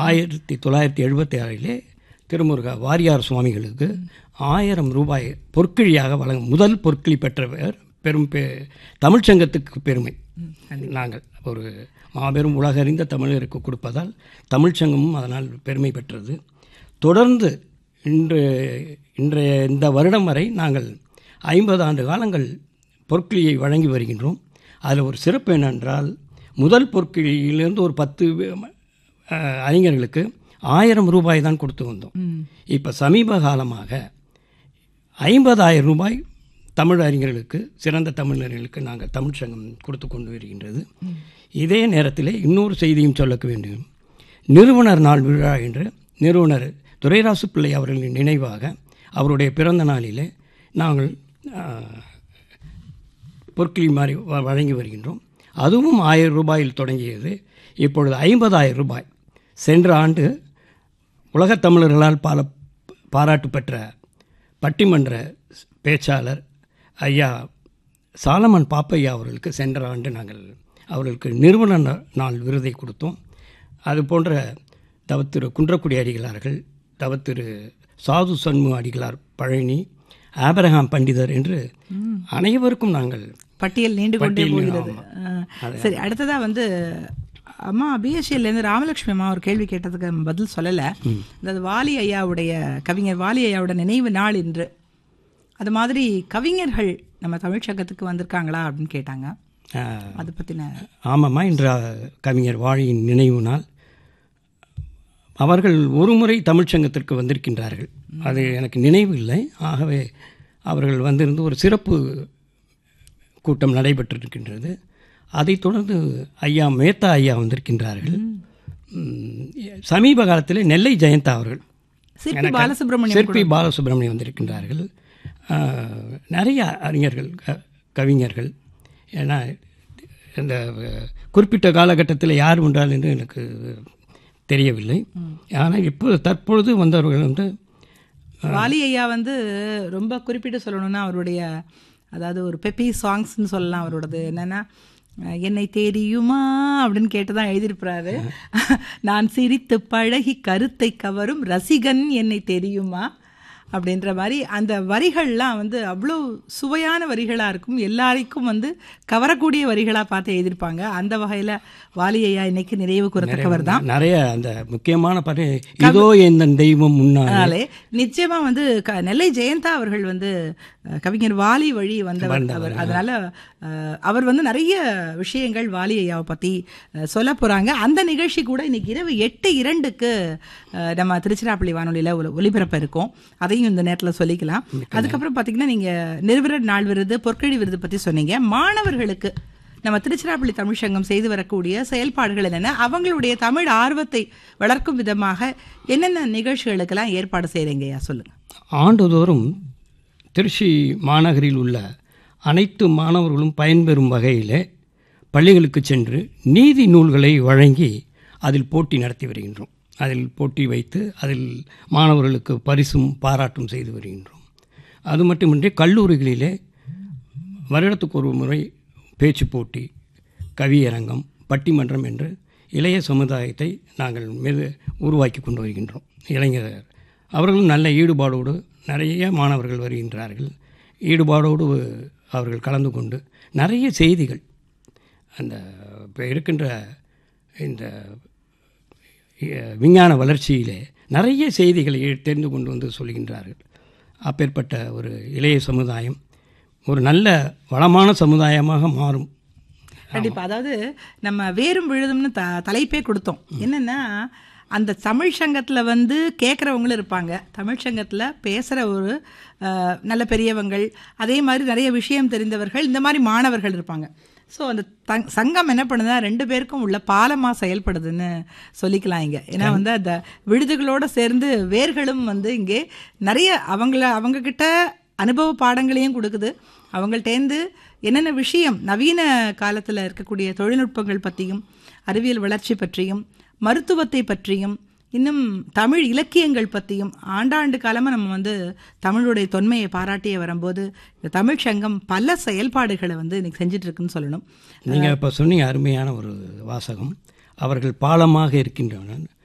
ஆயிரத்தி தொள்ளாயிரத்தி எழுபத்தி ஆறிலே திருமுருகா வாரியார் சுவாமிகளுக்கு ஆயிரம் ரூபாய் பொற்கிழியாக வழங்க முதல் பொற்கிழி பெற்றவர் பெரும் பெ தமிழ்ச்சங்கத்துக்கு பெருமை நாங்கள் ஒரு மாபெரும் உலகறிந்த தமிழருக்கு கொடுப்பதால் தமிழ்ச்சங்கமும் அதனால் பெருமை பெற்றது தொடர்ந்து இன்று இன்றைய இந்த வருடம் வரை நாங்கள் ஐம்பது ஆண்டு காலங்கள் பொற்கிழியை வழங்கி வருகின்றோம் அதில் ஒரு சிறப்பு என்னென்றால் முதல் பொற்கிழியிலிருந்து ஒரு பத்து அஹ், அறிஞர்களுக்கு ஆயிரம் ரூபாய் தான் கொடுத்து வந்தோம் இப்போ சமீப காலமாக ஐம்பதாயிரம் ரூபாய் தமிழ் அறிஞர்களுக்கு சிறந்த தமிழர்களுக்கு நாங்கள் தமிழ் சங்கம் கொடுத்து கொண்டு வருகின்றது இதே நேரத்தில் இன்னொரு செய்தியும் சொல்ல வேண்டும் நிறுவனர் நாள் விழா என்று நிறுவனர் துரைராசு பிள்ளை அவர்களின் நினைவாக அவருடைய பிறந்த நாளிலே நாங்கள் ஆஹ், பொற்கிழி மாதிரி வ- வழங்கி வருகின்றோம் அதுவும் ஆயிரம் ரூபாயில் தொடங்கியது இப்பொழுது ஐம்பதாயிரம் ரூபாய் சென்ற ஆண்டு உலகத் தமிழர்களால் பல பாராட்டு பெற்ற பட்டிமன்ற பேச்சாளர் ஐயா சாலமன் பாப்பையா அவர்களுக்கு சென்ற ஆண்டு நாங்கள் அவர்களுக்கு நிறுவன நா- நாள் விருதை கொடுத்தோம் அது போன்ற தவத்திரு குன்றக்குடி அடிகளார்கள் தவத்திரு சாது சண்முக அடிகளார் பழனி ஆபரகாம் பண்டிதர் என்று அனைவருக்கும் நாங்கள் பட்டியல் நீண்டு கொண்டே பட்டியல் போகிறது ஆ, சரி அடுத்ததா வந்து அம்மா பிஎஸ்சியிலேருந்து ராமலட்சுமி அம்மா ஒரு கேள்வி கேட்டதுக்கு நம்ம பதில் சொல்லலை அதாவது வாலி ஐயாவுடைய கவிஞர் வாலி ஐயாவோட நினைவு நாள் இன்று அது மாதிரி கவிஞர்கள் நம்ம தமிழ்ச்சங்கத்துக்கு வந்திருக்காங்களா அப்படின்னு கேட்டாங்க ஆஹ், அதை பற்றின ஆமாம்மா இன்று கவிஞர் வாழியின் நினைவு நாள் அவர்கள் ஒரு முறை தமிழ்ச்சங்கத்திற்கு வந்திருக்கின்றார்கள் அது எனக்கு நினைவு இல்லை ஆகவே அவர்கள் வந்திருந்து ஒரு சிறப்பு கூட்டம் நடைபெற்றிருக்கின்றது அதைத் தொடர்ந்து ஐயா மேத்தா ஐயா வந்திருக்கின்றார்கள் ம், சமீப காலத்தில் நெல்லை ஜெயந்தா அவர்கள் சிற்பி பாலசுப்ரமணியம் சிற்பி பாலசுப்ரமணியம் வந்திருக்கின்றார்கள் ஆஹ், நிறைய அறிஞர்கள் க- கவிஞர்கள் ஏன்னா இந்த அஹ், குறிப்பிட்ட காலகட்டத்தில் யார் உண்டால் என்று எனக்கு தெரியவில்லை ஆனால் இப்போ தற்பொழுது வந்தவர்கள் வந்து வாலி ஐயா வந்து ரொம்ப குறிப்பிட்டு சொல்லணும்னா அவருடைய அதாவது ஒரு பெப்பி சாங்ஸ்னு சொல்லலாம் அவரோடது என்னன்னா அஹ், என்னை தெரியுமா அப்படின்னு கேட்டு தான் எழுதியிருப்பாரு நான் சிரித்து பழகி கருத்தை கவரும் ரசிகன் என்னை தெரியுமா அப்படின்ற மாதிரி அந்த வரிகள்லாம் வந்து அவ்வளோ சுவையான வரிகளாக இருக்கும் எல்லாருக்கும் வந்து கவரக்கூடிய வரிகளாக பார்த்து எழுதியிருப்பாங்க அந்த வகையில் வாலி ஐயா இன்னைக்கு நினைவு கூறத்தக்கவர் தான் நிறைய அந்த முக்கியமான பாட்டு இதோ எந்த தெய்வம் முன்னால் அதனாலே நிச்சயமா வந்து க- நெல்லை ஜெயந்தா அவர்கள் வந்து அஹ், கவிஞர் வாலி வழி வந்தவர் அவர் அதனால அஹ், அவர் வந்து நிறைய விஷயங்கள் வாலி ஐயாவை பத்தி அஹ், சொல்ல போறாங்க அந்த நிகழ்ச்சி கூட இன்னைக்கு இரவு எட்டு இரண்டுக்கு அஹ், நம்ம திருச்சிராப்பள்ளி வானொலியில ஒலி- ஒலிபரப்ப இருக்கோம் அதையும் இந்த நேரத்துல சொல்லிக்கலாம் அதுக்கப்புறம் பாத்தீங்கன்னா நீங்க நிறுவனர் நாள் விருது பொற்கழி விருது பத்தி சொன்னீங்க மாணவர்களுக்கு நம்ம திருச்சிராப்பள்ளி தமிழ் சங்கம் செய்து வரக்கூடிய செயல்பாடுகள் என்னென்ன அவங்களுடைய தமிழ் ஆர்வத்தை வளர்க்கும் விதமாக என்னென்ன நிகழ்ச்சிகளுக்கெல்லாம் ஏற்பாடு செய்கிறீங்கய்யா சொல்லுங்க ஆண்டுதோறும் திருச்சி மாநகரில் உள்ள அனைத்து மாணவர்களும் பயன்பெறும் வகையிலே பள்ளிகளுக்கு சென்று நீதி நூல்களை வழங்கி அதில் போட்டி நடத்தி வருகின்றோம் அதில் போட்டி வைத்து அதில் மாணவர்களுக்கு பரிசும் பாராட்டும் செய்து வருகின்றோம் அது மட்டுமின்றி கல்லூரிகளிலே வருடத்துக்கு ஒரு முறை பேச்சு போட்டி கவியரங்கம் பட்டிமன்றம் என்று இளைய சமுதாயத்தை நாங்கள் மீது உருவாக்கி கொண்டு வருகின்றோம் இளைஞர் அவர்களும் நல்ல ஈடுபாடோடு நிறைய மாணவர்கள் வருகின்றார்கள் ஈடுபாடோடு அவர்கள் கலந்து கொண்டு நிறைய செய்திகள் அந்த இப்போ இருக்கின்ற இந்த அஹ், விஞ்ஞான வளர்ச்சியிலே நிறைய செய்திகளை தெரிந்து கொண்டு வந்து சொல்கின்றார்கள் அப்பேற்பட்ட ஒரு இளைய சமுதாயம் ஒரு நல்ல வளமான சமுதாயமாக மாறும் கண்டிப்பா அதாவது நம்ம வேரும் விழுதும்னு த தலைப்பே கொடுத்தோம் என்னன்னா அந்த தமிழ் சங்கத்துல வந்து கேட்குறவங்களும் இருப்பாங்க தமிழ் சங்கத்துல பேசுற ஒரு அஹ், நல்ல பெரியவங்கள் அதே மாதிரி நிறைய விஷயம் தெரிந்தவர்கள் இந்த மாதிரி மாணவர்கள் இருப்பாங்க ஸோ அந்த தங் சங்கம் என்ன பண்ணுதுன்னா ரெண்டு பேருக்கும் உள்ள பாலமாக செயல்படுதுன்னு சொல்லிக்கலாம் இங்கே ஏன்னா வந்து அந்த விடுதிகளோடு சேர்ந்து வேர்களும் வந்து இங்கே நிறைய அவங்கள அவங்கக்கிட்ட அனுபவ பாடங்களையும் கொடுக்குது அவங்கள்ட்டேந்து என்னென்ன விஷயம் நவீன காலத்தில் இருக்கக்கூடிய தொழில்நுட்பங்கள் பற்றியும் அறிவியல் வளர்ச்சி பற்றியும் மருத்துவத்தை பற்றியும் இன்னும் தமிழ் இலக்கியங்கள் பற்றியும் ஆண்டாண்டு காலமாக நம்ம வந்து தமிழுடைய தொன்மையை பாராட்டிய வரும்போது இந்த தமிழ் சங்கம் பல செயல்பாடுகளை வந்து இன்னைக்கு செஞ்சுட்டு இருக்குன்னு சொல்லணும் நீங்கள் இப்போ சொன்னீங்க அருமையான ஒரு வாசகம் அவர்கள் பாலமாக இருக்கின்றனர்